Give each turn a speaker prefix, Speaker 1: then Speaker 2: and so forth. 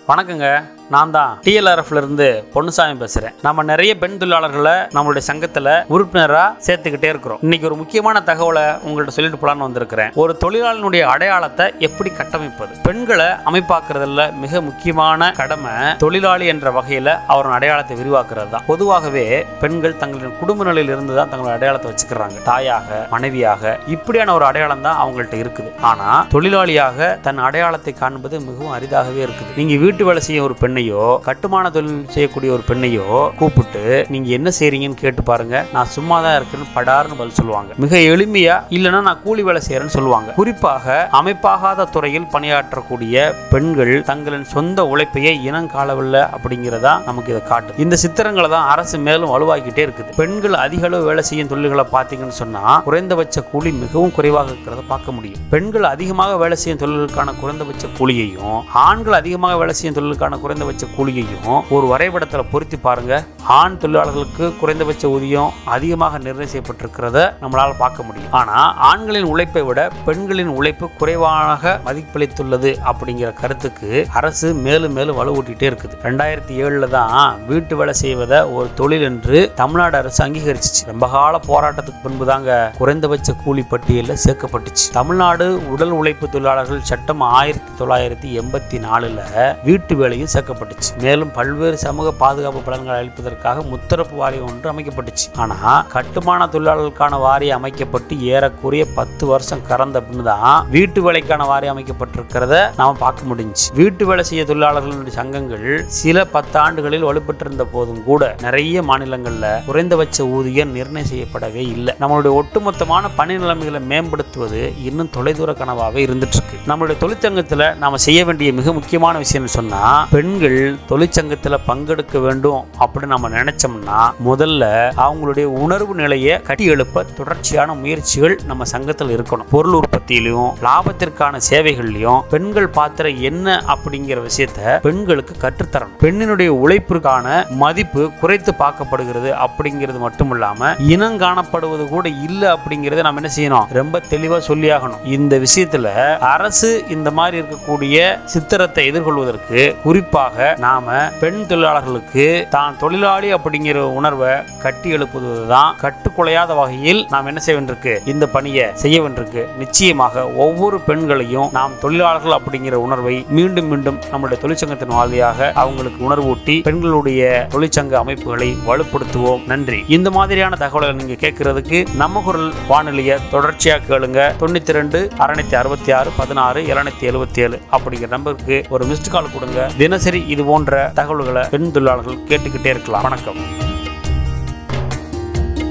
Speaker 1: வணக்கங்க நான் தான் டிஎல்ஆர்எஃப்ல இருந்து பொன்னுசாமி பேசுறேன் நம்ம நிறைய பெண் தொழிலாளர்களை நம்மளுடைய சங்கத்துல உறுப்பினரா சேர்த்துக்கிட்டே இருக்கிறோம் இன்னைக்கு ஒரு முக்கியமான தகவலை உங்கள்ட்ட சொல்லிட்டு போலான்னு வந்திருக்கிறேன் ஒரு தொழிலாளனுடைய அடையாளத்தை எப்படி கட்டமைப்பது பெண்களை அமைப்பாக்குறதுல மிக முக்கியமான கடமை தொழிலாளி என்ற வகையில அவரின் அடையாளத்தை விரிவாக்குறது தான் பொதுவாகவே பெண்கள் தங்களின் குடும்ப நிலையில் இருந்து தான் தங்களோட அடையாளத்தை வச்சுக்கிறாங்க தாயாக மனைவியாக இப்படியான ஒரு அடையாளம் தான் அவங்கள்ட்ட இருக்குது ஆனா தொழிலாளியாக தன் அடையாளத்தை காண்பது மிகவும் அரிதாகவே இருக்குது நீங்க வீட்டு வேலை செய்ய ஒரு பெண்ணையோ கட்டுமான தொழில் செய்யக்கூடிய ஒரு பெண்ணையோ கூப்பிட்டு நீங்க என்ன செய்றீங்கன்னு கேட்டு பாருங்க நான் சும்மா தான் இருக்கேன்னு படார்னு பதில் சொல்லுவாங்க மிக எளிமையா இல்லைன்னா நான் கூலி வேலை செய்யறேன்னு சொல்லுவாங்க குறிப்பாக அமைப்பாகாத துறையில் பணியாற்றக்கூடிய பெண்கள் தங்களின் சொந்த உழைப்பையே இனம் காலவில்லை அப்படிங்கிறதா நமக்கு இதை காட்டுது இந்த சித்திரங்களை தான் அரசு மேலும் வலுவாக்கிட்டே இருக்குது பெண்கள் அதிக அளவு வேலை செய்யும் தொழில்களை பார்த்தீங்கன்னு சொன்னா குறைந்தபட்ச கூலி மிகவும் குறைவாக இருக்கிறத பார்க்க முடியும் பெண்கள் அதிகமாக வேலை செய்யும் தொழில்களுக்கான குறைந்தபட்ச கூலியையும் ஆண்கள் அதிகமாக வேலை செய்யும் தொழிலுக்கான குறைந்தபட்ச கூலியையும் ஒரு வரைபடத்தில் பொருத்தி பாருங்க ஆண் தொழிலாளர்களுக்கு குறைந்தபட்ச ஊதியம் அதிகமாக நிர்ணயம் செய்யப்பட்டிருக்கிறத நம்மளால பார்க்க முடியும் ஆனா ஆண்களின் உழைப்பை விட பெண்களின் உழைப்பு குறைவாக மதிப்பளித்துள்ளது அப்படிங்கிற கருத்துக்கு அரசு மேலும் மேலும் வலுவூட்டிட்டே இருக்குது ரெண்டாயிரத்தி ஏழுல தான் வீட்டு வேலை செய்வதை ஒரு தொழில் என்று தமிழ்நாடு அரசு அங்கீகரிச்சிச்சு ரொம்ப கால போராட்டத்துக்கு பின்பு தாங்க குறைந்தபட்ச கூலி பட்டியலில் சேர்க்கப்பட்டுச்சு தமிழ்நாடு உடல் உழைப்பு தொழிலாளர்கள் சட்டம் ஆயிரத்தி தொள்ளாயிரத்தி எண்பத்தி நாலுல வீட்டு வேலையும் சேர்க்கப்பட்டுச்சு மேலும் பல்வேறு சமூக பாதுகாப்பு பலன்களை அளிப்பதற்காக முத்தரப்பு வாரியம் ஒன்று அமைக்கப்பட்டுச்சு ஆனா கட்டுமான தொழிலாளர்களுக்கான வாரியம் அமைக்கப்பட்டு ஏறக்குறைய பத்து வருஷம் கறந்த பின்னு தான் வீட்டு வேலைக்கான வாரியம் அமைக்கப்பட்டிருக்கிறத நாம பார்க்க முடிஞ்சுச்சு வீட்டு வேலை செய்ய தொழிலாளர்களுடைய சங்கங்கள் சில பத்தாண்டுகளில் வலுப்பெற்றிருந்த போதும் கூட நிறைய மாநிலங்கள்ல குறைந்தபட்ச ஊதியம் நிர்ணயம் செய்யப்படவே இல்லை நம்மளுடைய ஒட்டுமொத்தமான பணி நிலைமைகளை மேம்படுத்துவது இன்னும் தொலைதூர கனவாகவே இருந்துட்டு இருக்கு நம்மளுடைய தொழிற்சங்கத்துல நாம செய்ய வேண்டிய மிக முக்கியமான விஷயம்னு சொன்னா பெண்கள் தொழிற்சங்கத்துல பங்கெடுக்க வேண்டும் அப்படின்னு நம்ம நினைச்சோம்னா முதல்ல அவங்களுடைய உணர்வு நிலையை கட்டி எழுப்ப தொடர்ச்சியான முயற்சிகள் நம்ம சங்கத்தில் இருக்கணும் பொருள் உற்பத்தியிலையும் லாபத்திற்கான சேவைகள்லையும் பெண்கள் பாத்திரம் என்ன அப்படிங்கிற விஷயத்த பெண்களுக்கு கற்றுத்தரணும் பெண்ணினுடைய உழைப்பிற்கான மதிப்பு குறைத்து பார்க்கப்படுகிறது அப்படிங்கிறது மட்டும் இல்லாம இனம் காணப்படுவது கூட இல்லை அப்படிங்கறத நம்ம என்ன செய்யணும் ரொம்ப தெளிவா சொல்லியாகணும் இந்த விஷயத்துல அரசு இந்த மாதிரி இருக்கக்கூடிய சித்திரத்தை எதிர்கொள்வதற்கு குறிப்பாக நாம பெண் தொழிலாளர்களுக்கு தான் தொழிலாளி அப்படிங்கிற உணர்வை கட்டி எழுப்புவதுதான் கட்டுக்குலையாத வகையில் நாம் என்ன செய்ய வேண்டியிருக்கு இந்த பணியை செய்ய வேண்டியிருக்கு நிச்சயமாக ஒவ்வொரு பெண்களையும் நாம் தொழிலாளர்கள் அப்படிங்கிற உணர்வை மீண்டும் மீண்டும் நம்முடைய தொழிற்சங்கத்தின் வாதியாக அவங்களுக்கு உணர்வூட்டி பெண்களுடைய தொழிற்சங்க அமைப்புகளை வலுப்படுத்துவோம் நன்றி இந்த மாதிரியான தகவல்களை நீங்க கேட்கறதுக்கு நம்ம குரல் வானொலியை தொடர்ச்சியா கேளுங்க தொண்ணூத்தி ரெண்டு அறுநூத்தி அறுபத்தி ஆறு பதினாறு எழுநூத்தி எழுபத்தி ஏழு அப்படிங்கிற நம்பருக்கு ஒரு மிஸ்டு கால் கொடுங்க தினசரி இது போன்ற தகவல்களை பெண் தொழிலாளர்கள் கேட்டுக்கிட்டே இருக்கலாம் வணக்கம்